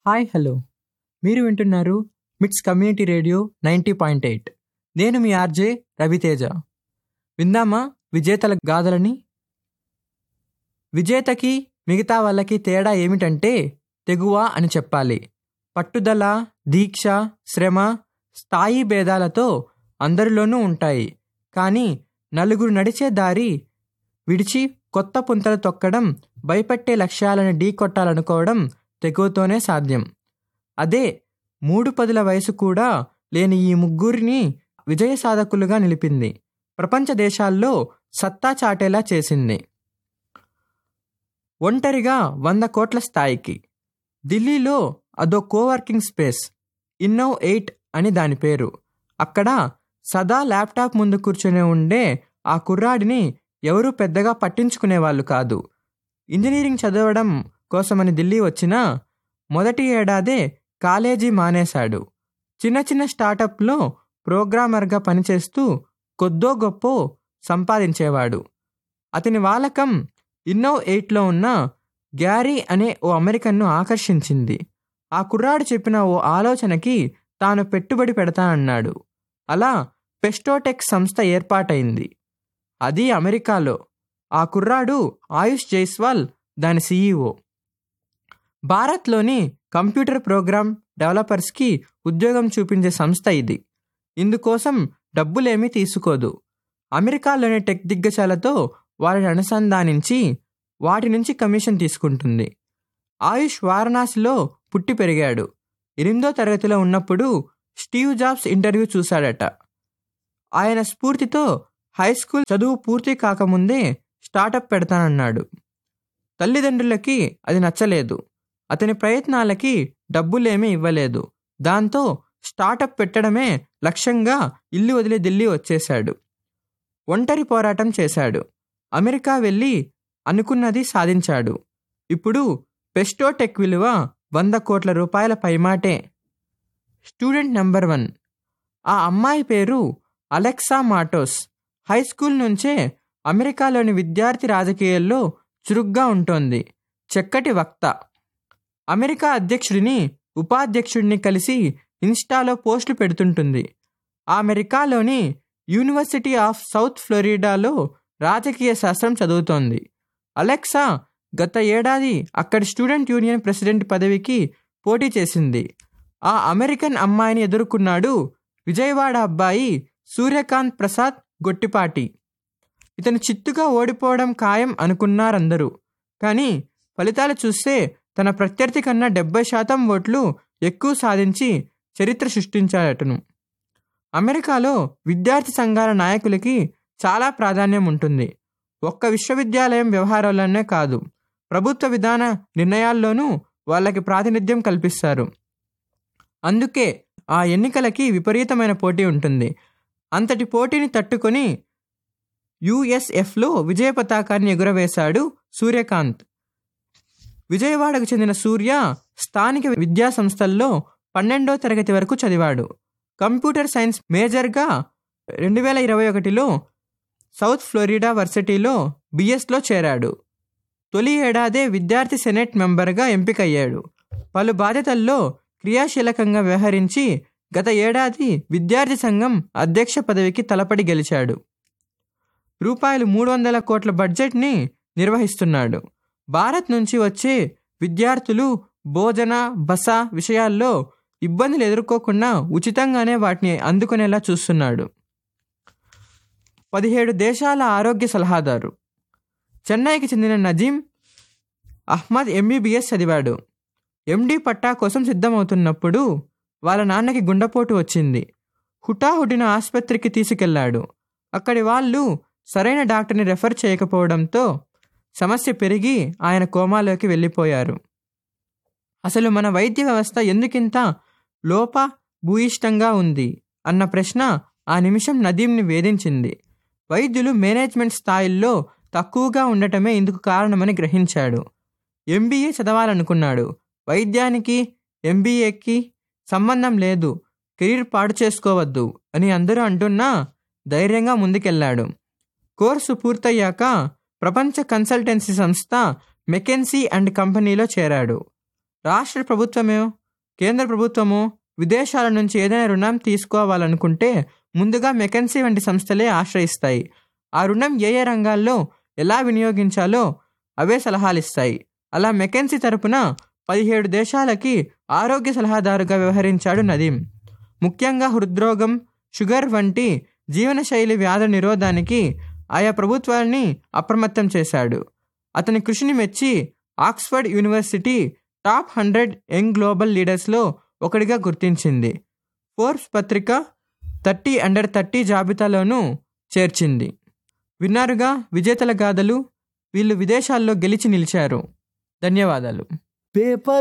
hi hello మీరు వింటున్నారు MITS community radio ninety point eight నేను మీ ఆర్జే రవితేజ విందామా విజేతల గాథలని విజేతకి మిగతా వాళ్ళకి తేడా ఏమిటంటే తెగువ అని చెప్పాలి పట్టుదల దీక్ష శ్రమ స్థాయి భేదాలతో అందరిలోనూ ఉంటాయి కానీ నలుగురు నడిచే దారి విడిచి కొత్త పుంతలు తొక్కడం భయపెట్టే లక్ష్యాలను ఢీకొట్టాలనుకోవడం తెగువతోనే సాధ్యం అదే మూడు పదుల వయసు కూడా లేని ఈ ముగ్గురిని విజయ సాధకులుగా నిలిపింది ప్రపంచ దేశాల్లో సత్తా చాటేలా చేసింది ఒంటరిగా వంద కోట్ల స్థాయికి ఢిల్లీలో అదో కోవర్కింగ్ స్పేస్ ఇన్నోవ్ ఎయిట్ అని దాని పేరు అక్కడ సదా ల్యాప్టాప్ ముందు కూర్చొని ఉండే ఆ కుర్రాడిని ఎవరూ పెద్దగా పట్టించుకునేవాళ్ళు కాదు ఇంజనీరింగ్ చదవడం కోసమని ఢిల్లీ వచ్చినా మొదటి ఏడాదే కాలేజీ మానేశాడు చిన్న చిన్న స్టార్టప్లో ప్రోగ్రామర్గా పనిచేస్తూ కొద్దో గొప్పో సంపాదించేవాడు అతని వాలకం ఇన్నోవ్ ఎయిట్లో ఉన్న గ్యారీ అనే ఓ అమెరికన్ను ఆకర్షించింది ఆ కుర్రాడు చెప్పిన ఓ ఆలోచనకి తాను పెట్టుబడి పెడతానన్నాడు అలా పెస్టోటెక్ సంస్థ ఏర్పాటైంది అది అమెరికాలో ఆ కుర్రాడు ఆయుష్ జైస్వాల్ దాని సీఈఓ భారత్లోని కంప్యూటర్ ప్రోగ్రామ్ డెవలపర్స్కి ఉద్యోగం చూపించే సంస్థ ఇది ఇందుకోసం డబ్బులేమీ తీసుకోదు అమెరికాలోని టెక్ దిగ్గజాలతో వారిని అనుసంధానించి వాటి నుంచి కమిషన్ తీసుకుంటుంది ఆయుష్ వారణాసిలో పుట్టి పెరిగాడు ఎనిమిదో తరగతిలో ఉన్నప్పుడు స్టీవ్ జాబ్స్ ఇంటర్వ్యూ చూశాడట ఆయన స్ఫూర్తితో హై స్కూల్ చదువు పూర్తి కాకముందే స్టార్టప్ పెడతానన్నాడు తల్లిదండ్రులకి అది నచ్చలేదు అతని ప్రయత్నాలకి డబ్బులేమీ ఇవ్వలేదు దాంతో స్టార్టప్ పెట్టడమే లక్ష్యంగా ఇల్లు వదిలి ఢిల్లీ వచ్చేశాడు ఒంటరి పోరాటం చేశాడు అమెరికా వెళ్ళి అనుకున్నది సాధించాడు ఇప్పుడు పెస్టోటెక్ విలువ వంద కోట్ల రూపాయల పైమాటే స్టూడెంట్ నెంబర్ వన్ ఆ అమ్మాయి పేరు అలెక్సా మాటోస్ హై స్కూల్ నుంచే అమెరికాలోని విద్యార్థి రాజకీయాల్లో చురుగ్గా ఉంటోంది చక్కటి వక్త అమెరికా అధ్యక్షుడిని ఉపాధ్యక్షుడిని కలిసి ఇన్స్టాలో పోస్టులు పెడుతుంటుంది అమెరికాలోని యూనివర్సిటీ ఆఫ్ సౌత్ ఫ్లోరిడాలో రాజకీయ శాస్త్రం చదువుతోంది అలెక్సా గత ఏడాది అక్కడి స్టూడెంట్ యూనియన్ ప్రెసిడెంట్ పదవికి పోటీ చేసింది ఆ అమెరికన్ అమ్మాయిని ఎదుర్కొన్నాడు విజయవాడ అబ్బాయి సూర్యకాంత్ ప్రసాద్ గొట్టిపాటి ఇతను చిత్తుగా ఓడిపోవడం ఖాయం అనుకున్నారందరూ కానీ ఫలితాలు చూస్తే తన ప్రత్యర్థి కన్నా డెబ్బై శాతం ఓట్లు ఎక్కువ సాధించి చరిత్ర సృష్టించాడటను అమెరికాలో విద్యార్థి సంఘాల నాయకులకి చాలా ప్రాధాన్యం ఉంటుంది ఒక్క విశ్వవిద్యాలయం వ్యవహారాల్లోనే కాదు ప్రభుత్వ విధాన నిర్ణయాల్లోనూ వాళ్ళకి ప్రాతినిధ్యం కల్పిస్తారు అందుకే ఆ ఎన్నికలకి విపరీతమైన పోటీ ఉంటుంది అంతటి పోటీని తట్టుకొని యుఎస్ఎఫ్లో విజయ పతాకాన్ని ఎగురవేశాడు సూర్యకాంత్ విజయవాడకు చెందిన సూర్య స్థానిక విద్యా సంస్థల్లో పన్నెండో తరగతి వరకు చదివాడు కంప్యూటర్ సైన్స్ మేజర్గా రెండు వేల ఇరవై ఒకటిలో సౌత్ ఫ్లోరిడా వర్సిటీలో బిఎస్లో చేరాడు తొలి ఏడాదే విద్యార్థి సెనెట్ మెంబర్గా ఎంపికయ్యాడు పలు బాధ్యతల్లో క్రియాశీలకంగా వ్యవహరించి గత ఏడాది విద్యార్థి సంఘం అధ్యక్ష పదవికి తలపడి గెలిచాడు రూపాయలు మూడు వందల కోట్ల బడ్జెట్ని నిర్వహిస్తున్నాడు భారత్ నుంచి వచ్చే విద్యార్థులు భోజన బస విషయాల్లో ఇబ్బందులు ఎదుర్కోకుండా ఉచితంగానే వాటిని అందుకునేలా చూస్తున్నాడు పదిహేడు దేశాల ఆరోగ్య సలహాదారు చెన్నైకి చెందిన నజీం అహ్మద్ ఎంబీబీఎస్ చదివాడు ఎండి పట్టా కోసం సిద్ధమవుతున్నప్పుడు వాళ్ళ నాన్నకి గుండెపోటు వచ్చింది హుటాహుటిన ఆసుపత్రికి తీసుకెళ్లాడు అక్కడి వాళ్ళు సరైన డాక్టర్ని రెఫర్ చేయకపోవడంతో సమస్య పెరిగి ఆయన కోమాలోకి వెళ్ళిపోయారు అసలు మన వైద్య వ్యవస్థ ఎందుకింత లోప భూయిష్టంగా ఉంది అన్న ప్రశ్న ఆ నిమిషం నదీంని వేధించింది వైద్యులు మేనేజ్మెంట్ స్థాయిల్లో తక్కువగా ఉండటమే ఇందుకు కారణమని గ్రహించాడు ఎంబీఏ చదవాలనుకున్నాడు వైద్యానికి ఎంబీఏకి సంబంధం లేదు కెరీర్ పాడు చేసుకోవద్దు అని అందరూ అంటున్నా ధైర్యంగా ముందుకెళ్ళాడు కోర్సు పూర్తయ్యాక ప్రపంచ కన్సల్టెన్సీ సంస్థ మెకెన్సీ అండ్ కంపెనీలో చేరాడు రాష్ట్ర ప్రభుత్వమో కేంద్ర ప్రభుత్వమో విదేశాల నుంచి ఏదైనా రుణం తీసుకోవాలనుకుంటే ముందుగా మెకెన్సీ వంటి సంస్థలే ఆశ్రయిస్తాయి ఆ రుణం ఏ ఏ రంగాల్లో ఎలా వినియోగించాలో అవే సలహాలు ఇస్తాయి అలా మెకెన్సీ తరపున పదిహేడు దేశాలకి ఆరోగ్య సలహాదారుగా వ్యవహరించాడు నదీం ముఖ్యంగా హృద్రోగం షుగర్ వంటి జీవనశైలి వ్యాధుల నిరోధానికి ఆయా ప్రభుత్వాలని అప్రమత్తం చేశాడు అతని కృషిని మెచ్చి Oxford university top hundred young global లీడర్స్లో ఒకటిగా గుర్తించింది ఫోర్బ్స్ పత్రిక థర్టీ అండర్ థర్టీ జాబితాలోనూ చేర్చింది విన్నారుగా విజేతల గాథలు వీళ్ళు విదేశాల్లో గెలిచి నిలిచారు ధన్యవాదాలు పేపర్